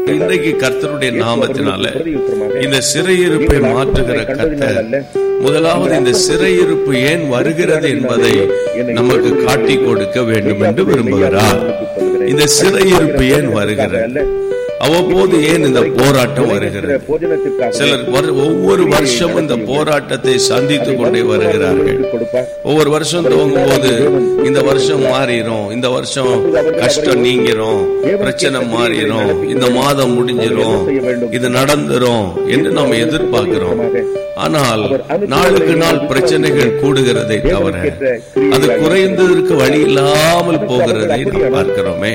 இன்றைக்கு கர்த்தருடைய நாமத்தினால இந்த சிறையிருப்பை மாற்றுகிற கர்த்தர் முதலாவது இந்த சிறையிருப்பு ஏன் வருகிறது என்பதை நமக்கு காட்டி கொடுக்க வேண்டும் என்று விரும்புகிறார் இந்த சிறையிருப்பு ஏன் வருகிறது அவ்வப்போது ஏன் இந்த போராட்டம் வருகிறது சிலர் வரு- ஒவ்வொரு வருஷமும் இந்த போராட்டத்தை சந்தித்துக் கொண்டே வருகிறார்கள் ஒவ்வொரு வருஷம் துவங்கும் போது இந்த வருஷம் மாறிடும் இந்த வருஷம் கஷ்டம் நீங்கிரும் பிரச்சனை மாறிடும் இந்த மாதம் முடிஞ்சிரும் இது நடந்துரும் என்று நாம் எதிர்பார்க்கிறோம் ஆனால் நாளுக்கு நாள் பிரச்சனைகள் கூடுகிறதை தவிர அது குறைந்ததற்கு வழி இல்லாமல் போகிறதை நாம் பார்க்கிறோமே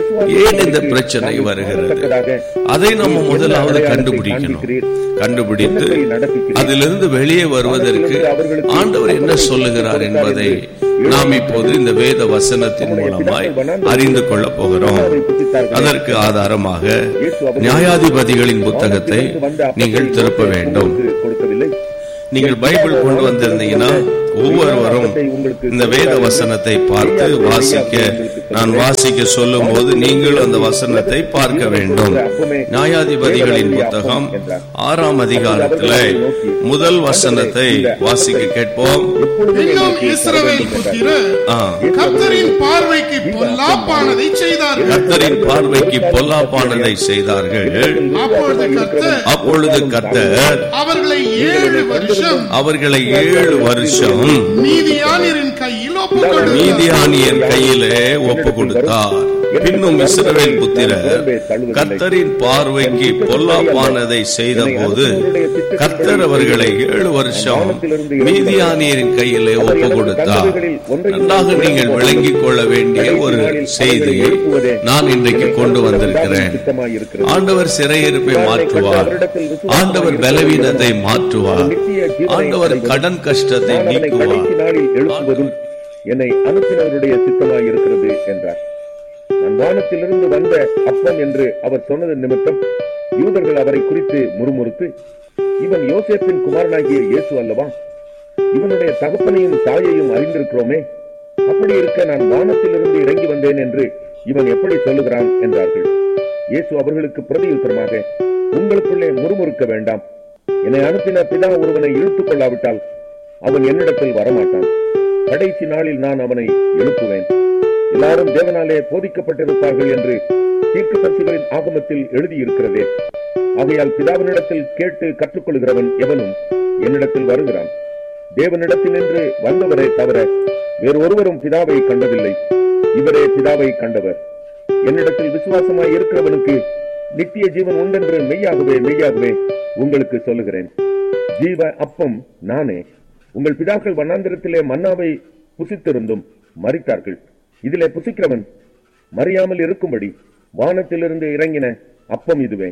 ஏன் இந்த பிரச்சனை வருகிறது அதை நம்ம முதலாவது கண்டுபிடிக்கணும் கண்டுபிடித்து அதிலிருந்து வெளியே வருவதற்கு ஆண்டவர் என்ன சொல்லுகிறார் என்பதை நாம் இப்போது இந்த வேத வசனத்தின் மூலமாய் அறிந்து கொள்ளப் போகிறோம் அதற்கு ஆதாரமாக நியாயாதிபதிகளின் புத்தகத்தை நீங்கள் திருப்ப வேண்டும் கொடுக்கவில்லை நீங்கள் பைபிள் கொண்டு வந்திருந்தீங்கன்னா ஒவ்வொருவரும் இந்த வேத வசனத்தை பார்த்து வாசிக்க நான் வாசிக்க சொல்லும் போது நீங்கள் அந்த வசனத்தை பார்க்க வேண்டும் நியாயாதிபதிகளின் புத்தகம் ஆறாம் அதிகாரத்துல முதல் வசனத்தை வாசிக்க கேட்போம் இன்னும் இஸ்ரவேல் புத்திரர் ஆ. கர்த்தரின் பார்வைக்கு பொல்லாப்பானதை செய்தார்கள் கர்த்தரின் பார்வைக்கு பொல்லாப்பானதை செய்தார்கள் அப்பொழுது கர்த்தர் அப்பொழுது கர்த்தர் அவர்களை ஏழு வருஷம் அவர்களை ஏழு வருஷம் மீதியானியரின் கையில் ஒப்புக்கொடுத்தார் மீதியானியர் கையிலே ஒப்பு கொடுத்தார் பின்னும் இஸ்ரவேல் புத்திரர் கர்த்தரின் பார்வைக்கு பொல்லாப்பானதை செய்த போது கர்த்தர் அவர்களை ஏழு வருஷம் மீதியானியரின் கையிலே ஒப்பு கொடுத்தார் நன்றாக நீங்கள் விளங்கிக் கொள்ள வேண்டிய ஒரு செய்தியை நான் இன்றைக்கு கொண்டு வந்திருக்கிறேன் ஆண்டவர் சிறையிருப்பை மாற்றுவார் ஆண்டவர் பலவீனத்தை மாற்றுவார் ஆண்டவர் கடன் கஷ்டத்தை நீக்குவார் கடைசி நாளில் எழுப்புவதும் என்னை அனுப்பினவருடைய சித்தமாய் இருக்கிறது என்றார் நான் வானத்திலிருந்து வந்த அப்பம் என்று அவர் சொன்னது நிமித்தம் யூதர்கள் அவரை குறித்து முறுமுறுத்து இவன் யோசேப்பின் குமாரனாகிய இயேசு அல்லவா இவனுடைய தகப்பனையும் தாயையும் அறிந்திருக்கிறோமே அப்படி இருக்க நான் வானத்திலிருந்து இறங்கி வந்தேன் என்று இவன் எப்படி சொல்லுகிறான் என்றார்கள் இயேசு அவர்களுக்கு பிரதியுத்தரமாக உங்களுக்குள்ளே முறுமுறுக்க வேண்டாம் என்னை அனுப்பின பிதா ஒருவனை இழுத்துக் கொள்ளாவிட்டால் அவன் என்னிடத்தில் வரமாட்டான் கடைசி நாளில் நான் அவனை எழுப்புவேன் எல்லாரும் தேவனாலே போதிக்கப்பட்டிருப்பார்கள் என்று தீர்க்கதரிசிகளின் ஆகமத்தில் எழுதியிருக்கிறதே ஆகையால் பிதாவினிடத்தில் கேட்டு கற்றுக்கொள்கிறவன் எவனும் என்னிடத்தில் வருகிறான் தேவனிடத்தினின்று வந்தவரே தவிர வேறு ஒருவரும் பிதாவை கண்டதில்லை இவரே பிதாவை கண்டவர் என்னிடத்தில் விசுவாசமாய் இருக்கிறவனுக்கு நித்திய ஜீவன் உண்டென்று மெய்யாகவே மெய்யாகவே உங்களுக்கு சொல்லுகிறேன் ஜீவ அப்பம் நானே உங்கள் பிதாக்கள் வண்ணாந்திரத்திலே மன்னாவை புசித்திருந்தும் மறித்தார்கள் இதிலே புசிக்கிறவன் மறியாமல் இருக்கும்படி வானத்திலிருந்து இறங்கின அப்பம் இதுவே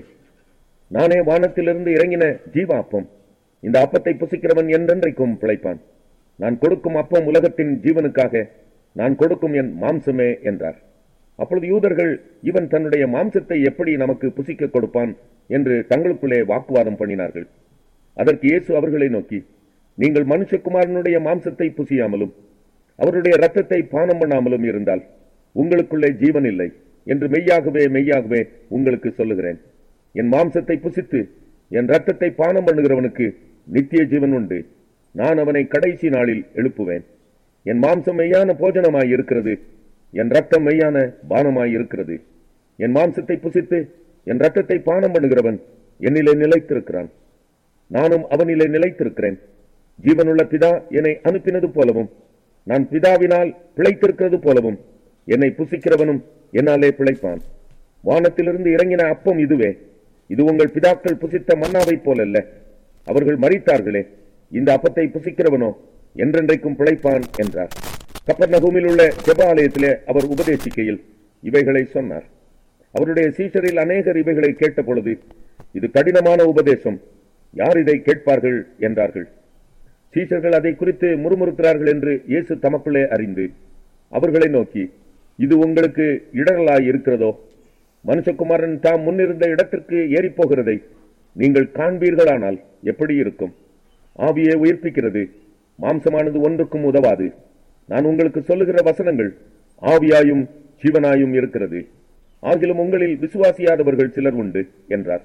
நானே வானத்திலிருந்து இறங்கின ஜீவ அப்பம் இந்த அப்பத்தை புசிக்கிறவன் என்றென்றைக்கும் பிழைப்பான் நான் கொடுக்கும் அப்பம் உலகத்தின் ஜீவனுக்காக நான் கொடுக்கும் என் மாம்சமே என்றார் அப்பொழுது யூதர்கள் இவன் தன்னுடைய மாம்சத்தை எப்படி நமக்கு புசிக்க கொடுப்பான் என்று தங்களுக்குள்ளே வாக்குவாதம் பண்ணினார்கள் அதற்கு இயேசு அவர்களை நோக்கி நீங்கள் மனுஷகுமாரனுடைய மாம்சத்தை புசியாமலும் அவருடைய இரத்தத்தை பானம் பண்ணாமலும் இருந்தால் உங்களுக்குள்ளே ஜீவன் இல்லை என்று மெய்யாகவே மெய்யாகவே உங்களுக்கு சொல்லுகிறேன் என் மாம்சத்தை புசித்து என் இரத்தத்தை பானம் பண்ணுகிறவனுக்கு நித்திய ஜீவன் உண்டு நான் அவனை கடைசி நாளில் எழுப்புவேன் என் மாம்சம் மெய்யான போஜனமாய் இருக்கிறது என் ரத்தம் மெய்யான பானமாய் இருக்கிறது என் மாம்சத்தை புசித்து என் ரத்தத்தை பானம் பண்ணுகிறவன் என்னிலே நிலைத்திருக்கிறான் நானும் அவனிலே நிலைத்திருக்கிறேன் ஜீவனுள்ள பிதா என்னை அனுப்பினது போலவும் நான் பிதாவினால் பிழைத்திருக்கிறது போலவும் என்னை புசிக்கிறவனும் என்னாலே பிழைப்பான் வானத்திலிருந்து இறங்கின அப்பம் இதுவே இது உங்கள் பிதாக்கள் புசித்த மன்னாவைப் போலல்ல அவர்கள் மறித்தார்களே இந்த அப்பத்தை புசிக்கிறவனோ என்றென்றைக்கும் பிழைப்பான் என்றார் கப்பர்நகூமில் உள்ள ஜெப ஆலயத்திலே அவர் உபதேசிக்கையில் இவைகளை சொன்னார் அவருடைய சீஷரில் அநேகர் இவைகளை கேட்ட பொழுது இது கடினமான உபதேசம் யார் இதை கேட்பார்கள் என்றார்கள் சீஷர்கள் அதை குறித்து முறுமுறுக்கிறார்கள் என்று இயேசு தமக்குள்ளே அறிந்து அவர்களை நோக்கி இது உங்களுக்கு இடரலாய் இருக்கிறதோ மனுஷகுமாரன் தாம் முன்னிருந்த இடத்திற்கு ஏறிப் போகிறதை நீங்கள் காண்பீர்களானால் எப்படி இருக்கும் ஆவியை உயிர்ப்பிக்கிறது மாம்சமானது ஒன்றுக்கும் உதவாது நான் உங்களுக்கு சொல்லுகிற வசனங்கள் ஆவியாயும் ஜீவனாயும் இருக்கிறது ஆகிலும் உங்களில் விசுவாசியாதவர்கள் சிலர் உண்டு என்றார்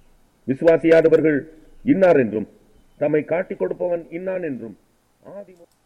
விசுவாசியாதவர்கள் இன்னார் என்றும் தம்மை காட்டிக் கொடுப்பவன் இன்னான் என்றும் ஆதி